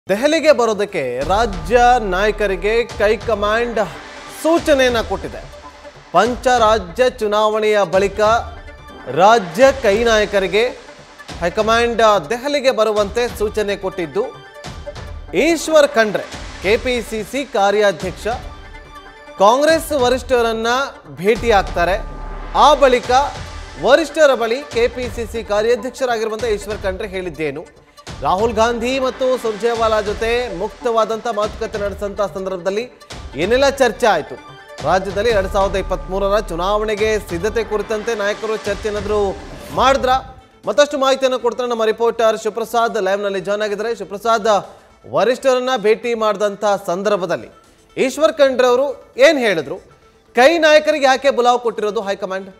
ದೆಹಲಿಗೆ ಬರೋದಕ್ಕೆ ರಾಜ್ಯ ನಾಯಕರಿಗೆ ಕೈಕಮಾಂಡ್ ಸೂಚನೆಯನ್ನ ಕೊಟ್ಟಿದೆ ಪಂಚರಾಜ್ಯ ಚುನಾವಣೆಯ ಬಳಿಕ ರಾಜ್ಯ ಕೈ ನಾಯಕರಿಗೆ ಹೈಕಮಾಂಡ್ ದೆಹಲಿಗೆ ಬರುವಂತೆ ಸೂಚನೆ ಕೊಟ್ಟಿದ್ದು ಈಶ್ವರ್ ಖಂಡ್ರೆ ಕೆಪಿಸಿಸಿ ಕಾರ್ಯಾಧ್ಯಕ್ಷ ಕಾಂಗ್ರೆಸ್ ವರಿಷ್ಠರನ್ನ ಭೇಟಿಯಾಗ್ತಾರೆ ಆ ಬಳಿಕ ವರಿಷ್ಠರ ಬಳಿ ಕೆಪಿಸಿಸಿ ಕಾರ್ಯಾಧ್ಯಕ್ಷರಾಗಿರುವಂಥ ಈಶ್ವರ್ ಖಂಡ್ರೆ ಹೇಳಿದ್ದೇನು ರಾಹುಲ್ ಗಾಂಧಿ ಮತ್ತು ಸುರ್ಜೇವಾಲಾ ಜೊತೆ ಮುಕ್ತವಾದಂಥ ಮಾತುಕತೆ ನಡೆಸಂತ ಸಂದರ್ಭದಲ್ಲಿ ಏನೆಲ್ಲ ಚರ್ಚೆ ಆಯಿತು ರಾಜ್ಯದಲ್ಲಿ ಎರಡ್ ಸಾವಿರದ ಇಪ್ಪತ್ತ್ಮೂರರ ಚುನಾವಣೆಗೆ ಸಿದ್ಧತೆ ಕುರಿತಂತೆ ನಾಯಕರು ಚರ್ಚೆ ಏನಾದರೂ ಮಾಡಿದ್ರ ಮತ್ತಷ್ಟು ಮಾಹಿತಿಯನ್ನು ಕೊಡ್ತಾರೆ ನಮ್ಮ ರಿಪೋರ್ಟರ್ ಶಿವಪ್ರಸಾದ್ ಲೈವ್ನಲ್ಲಿ ಜಾಯ್ನ್ ಆಗಿದ್ದಾರೆ ಶಿವಪ್ರಸಾದ್ ವರಿಷ್ಠರನ್ನ ಭೇಟಿ ಮಾಡಿದಂಥ ಸಂದರ್ಭದಲ್ಲಿ ಈಶ್ವರ್ ಖಂಡ್ರೆ ಅವರು ಏನು ಹೇಳಿದ್ರು ಕೈ ನಾಯಕರಿಗೆ ಯಾಕೆ ಬುಲಾವ್ ಕೊಟ್ಟಿರೋದು ಹೈಕಮಾಂಡ್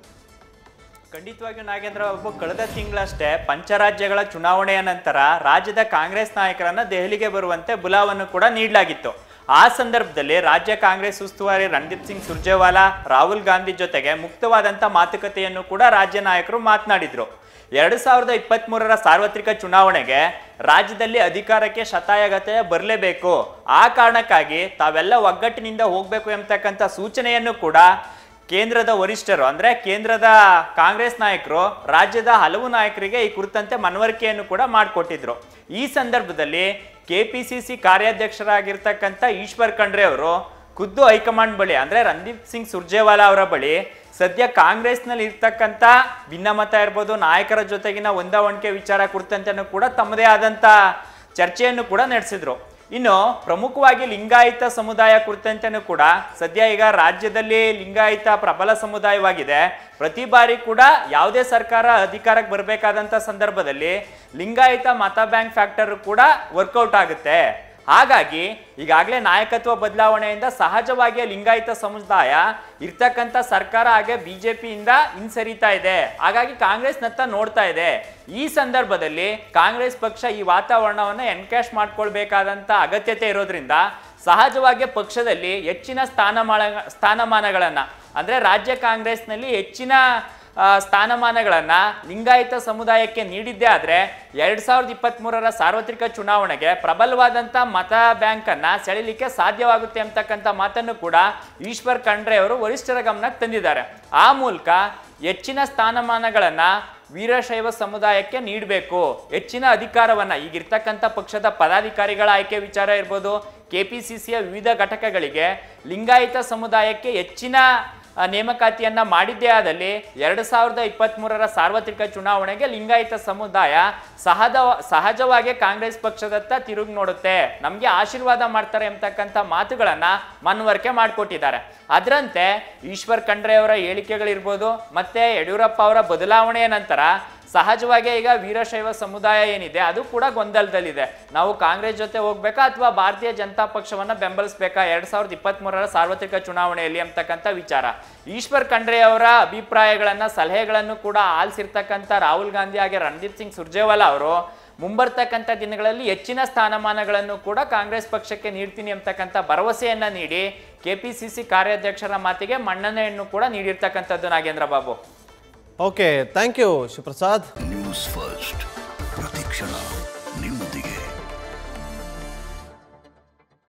ಖಂಡಿತವಾಗಿಯೂ ನಾಗೇಂದ್ರ ಬಾಬು ಕಳೆದ ತಿಂಗಳಷ್ಟೇ ಪಂಚರಾಜ್ಯಗಳ ಚುನಾವಣೆಯ ನಂತರ ರಾಜ್ಯದ ಕಾಂಗ್ರೆಸ್ ನಾಯಕರನ್ನ ದೆಹಲಿಗೆ ಬರುವಂತೆ ಬುಲಾವನ್ನು ಕೂಡ ನೀಡಲಾಗಿತ್ತು ಆ ಸಂದರ್ಭದಲ್ಲಿ ರಾಜ್ಯ ಕಾಂಗ್ರೆಸ್ ಉಸ್ತುವಾರಿ ರಣದೀಪ್ ಸಿಂಗ್ ಸುರ್ಜೇವಾಲಾ ರಾಹುಲ್ ಗಾಂಧಿ ಜೊತೆಗೆ ಮುಕ್ತವಾದಂಥ ಮಾತುಕತೆಯನ್ನು ಕೂಡ ರಾಜ್ಯ ನಾಯಕರು ಮಾತನಾಡಿದ್ರು ಎರಡು ಸಾವಿರದ ಇಪ್ಪತ್ತ್ಮೂರರ ಸಾರ್ವತ್ರಿಕ ಚುನಾವಣೆಗೆ ರಾಜ್ಯದಲ್ಲಿ ಅಧಿಕಾರಕ್ಕೆ ಶತಾಯಗತೆ ಬರಲೇಬೇಕು ಆ ಕಾರಣಕ್ಕಾಗಿ ತಾವೆಲ್ಲ ಒಗ್ಗಟ್ಟಿನಿಂದ ಹೋಗಬೇಕು ಎಂಬತಕ್ಕಂಥ ಸೂಚನೆಯನ್ನು ಕೂಡ ಕೇಂದ್ರದ ವರಿಷ್ಠರು ಅಂದ್ರೆ ಕೇಂದ್ರದ ಕಾಂಗ್ರೆಸ್ ನಾಯಕರು ರಾಜ್ಯದ ಹಲವು ನಾಯಕರಿಗೆ ಈ ಕುರಿತಂತೆ ಮನವರಿಕೆಯನ್ನು ಕೂಡ ಮಾಡಿಕೊಟ್ಟಿದ್ರು ಈ ಸಂದರ್ಭದಲ್ಲಿ ಕೆಪಿಸಿಸಿ ಕಾರ್ಯಾಧ್ಯಕ್ಷರಾಗಿರ್ತಕ್ಕಂಥ ಈಶ್ವರ್ ಖಂಡ್ರೆ ಅವರು ಖುದ್ದು ಹೈಕಮಾಂಡ್ ಬಳಿ ಅಂದ್ರೆ ರಣದೀಪ್ ಸಿಂಗ್ ಸುರ್ಜೇವಾಲಾ ಅವರ ಬಳಿ ಸದ್ಯ ಕಾಂಗ್ರೆಸ್ನಲ್ಲಿ ಇರ್ತಕ್ಕಂಥ ಭಿನ್ನಮತ ಇರ್ಬೋದು ನಾಯಕರ ಜೊತೆಗಿನ ಹೊಂದಾಣಿಕೆ ವಿಚಾರ ಕುರಿತಂತೆನೂ ಕೂಡ ತಮ್ಮದೇ ಆದಂಥ ಚರ್ಚೆಯನ್ನು ಕೂಡ ನಡೆಸಿದ್ರು ಇನ್ನು ಪ್ರಮುಖವಾಗಿ ಲಿಂಗಾಯತ ಸಮುದಾಯ ಕುರಿತಂತೆನೂ ಕೂಡ ಸದ್ಯ ಈಗ ರಾಜ್ಯದಲ್ಲಿ ಲಿಂಗಾಯತ ಪ್ರಬಲ ಸಮುದಾಯವಾಗಿದೆ ಪ್ರತಿ ಬಾರಿ ಕೂಡ ಯಾವುದೇ ಸರ್ಕಾರ ಅಧಿಕಾರಕ್ಕೆ ಬರಬೇಕಾದಂಥ ಸಂದರ್ಭದಲ್ಲಿ ಲಿಂಗಾಯತ ಮತ ಬ್ಯಾಂಕ್ ಫ್ಯಾಕ್ಟರ್ ಕೂಡ ವರ್ಕೌಟ್ ಆಗುತ್ತೆ ಹಾಗಾಗಿ ಈಗಾಗಲೇ ನಾಯಕತ್ವ ಬದಲಾವಣೆಯಿಂದ ಸಹಜವಾಗಿ ಲಿಂಗಾಯತ ಸಮುದಾಯ ಇರ್ತಕ್ಕಂಥ ಸರ್ಕಾರ ಹಾಗೆ ಬಿಜೆಪಿಯಿಂದ ಹಿಂಸರಿತಾ ಇದೆ ಹಾಗಾಗಿ ಕಾಂಗ್ರೆಸ್ನತ್ತ ನೋಡ್ತಾ ಇದೆ ಈ ಸಂದರ್ಭದಲ್ಲಿ ಕಾಂಗ್ರೆಸ್ ಪಕ್ಷ ಈ ವಾತಾವರಣವನ್ನು ಎನ್ಕ್ಯಾಶ್ ಮಾಡ್ಕೊಳ್ಬೇಕಾದಂಥ ಅಗತ್ಯತೆ ಇರೋದ್ರಿಂದ ಸಹಜವಾಗಿ ಪಕ್ಷದಲ್ಲಿ ಹೆಚ್ಚಿನ ಸ್ಥಾನಮಾನ ಸ್ಥಾನಮಾನಗಳನ್ನು ಅಂದರೆ ರಾಜ್ಯ ಕಾಂಗ್ರೆಸ್ನಲ್ಲಿ ಹೆಚ್ಚಿನ ಆ, ಸ್ಥಾನಮಾನಗಳನ್ನ ಲಿಂಗಾಯತ ಸಮುದಾಯಕ್ಕೆ ನೀಡಿದ್ದೇ ಆದ್ರೆ ಎರಡ್ ಸಾವಿರದ ಇಪ್ಪತ್ತ್ ಸಾರ್ವತ್ರಿಕ ಚುನಾವಣೆಗೆ ಪ್ರಬಲವಾದಂತ ಮತ ಬ್ಯಾಂಕ್ ಅನ್ನ ಸೆಳೆಯಲಿಕ್ಕೆ ಸಾಧ್ಯವಾಗುತ್ತೆ ಅಂತಕ್ಕಂಥ ಮಾತನ್ನು ಕೂಡ ಈಶ್ವರ್ ಖಂಡ್ರೆ ಅವರು ವರಿಷ್ಠರ ಗಮನಕ್ಕೆ ತಂದಿದ್ದಾರೆ ಆ ಮೂಲಕ ಹೆಚ್ಚಿನ ಸ್ಥಾನಮಾನಗಳನ್ನ ವೀರಶೈವ ಸಮುದಾಯಕ್ಕೆ ನೀಡಬೇಕು ಹೆಚ್ಚಿನ ಅಧಿಕಾರವನ್ನ ಈಗಿರ್ತಕ್ಕಂಥ ಪಕ್ಷದ ಪದಾಧಿಕಾರಿಗಳ ಆಯ್ಕೆ ವಿಚಾರ ಇರ್ಬೋದು ಕೆಪಿಸಿಸಿಯ ವಿವಿಧ ಘಟಕಗಳಿಗೆ ಲಿಂಗಾಯತ ಸಮುದಾಯಕ್ಕೆ ಹೆಚ್ಚಿನ ಆ, ನೇಮಕಾತಿಯನ್ನ ಮಾಡಿದ್ದೇ ಆದಲ್ಲಿ ಎರಡು ಸಾವಿರದ ಇಪ್ಪತ್ತ್ಮೂರರ ಸಾರ್ವತ್ರಿಕ ಚುನಾವಣೆಗೆ ಲಿಂಗಾಯತ ಸಮುದಾಯ ಸಹಜ ಸಹಜವಾಗಿ ಕಾಂಗ್ರೆಸ್ ಪಕ್ಷದತ್ತ ತಿರುಗಿ ನೋಡುತ್ತೆ ನಮಗೆ ಆಶೀರ್ವಾದ ಮಾಡ್ತಾರೆ ಎಂಬತಕ್ಕಂಥ ಮಾತುಗಳನ್ನ ಮನವರಿಕೆ ಮಾಡಿಕೊಟ್ಟಿದ್ದಾರೆ ಅದರಂತೆ ಈಶ್ವರ್ ಖಂಡ್ರೆ ಅವರ ಹೇಳಿಕೆಗಳಿರ್ಬೋದು ಮತ್ತೆ ಯಡಿಯೂರಪ್ಪ ಅವರ ಬದಲಾವಣೆಯ ನಂತರ ಸಹಜವಾಗಿ ಈಗ ವೀರಶೈವ ಸಮುದಾಯ ಏನಿದೆ ಅದು ಕೂಡ ಗೊಂದಲದಲ್ಲಿದೆ ನಾವು ಕಾಂಗ್ರೆಸ್ ಜೊತೆ ಹೋಗ್ಬೇಕಾ ಅಥವಾ ಭಾರತೀಯ ಜನತಾ ಪಕ್ಷವನ್ನ ಬೆಂಬಲಿಸಬೇಕಾ ಎರಡ್ ಸಾವಿರದ ಇಪ್ಪತ್ತ್ ಸಾರ್ವತ್ರಿಕ ಚುನಾವಣೆಯಲ್ಲಿ ಅಂತಕ್ಕಂಥ ವಿಚಾರ ಈಶ್ವರ್ ಖಂಡ್ರೆ ಅವರ ಅಭಿಪ್ರಾಯಗಳನ್ನ ಸಲಹೆಗಳನ್ನು ಕೂಡ ಆಲಿಸಿರ್ತಕ್ಕಂಥ ರಾಹುಲ್ ಗಾಂಧಿ ಹಾಗೆ ರಣದೀಪ್ ಸಿಂಗ್ ಸುರ್ಜೇವಾಲಾ ಅವರು ಮುಂಬರ್ತಕ್ಕಂಥ ದಿನಗಳಲ್ಲಿ ಹೆಚ್ಚಿನ ಸ್ಥಾನಮಾನಗಳನ್ನು ಕೂಡ ಕಾಂಗ್ರೆಸ್ ಪಕ್ಷಕ್ಕೆ ನೀಡ್ತೀನಿ ಅಂತಕ್ಕಂಥ ಭರವಸೆಯನ್ನ ನೀಡಿ ಕೆಪಿಸಿಸಿ ಕಾರ್ಯಾಧ್ಯಕ್ಷರ ಮಾತಿಗೆ ಮನ್ನಣೆಯನ್ನು ಕೂಡ ನೀಡಿರ್ತಕ್ಕಂಥದ್ದು Nagendra Babu okay thank you Shivaprasad news first ಪ್ರತಿಕ್ಷಣ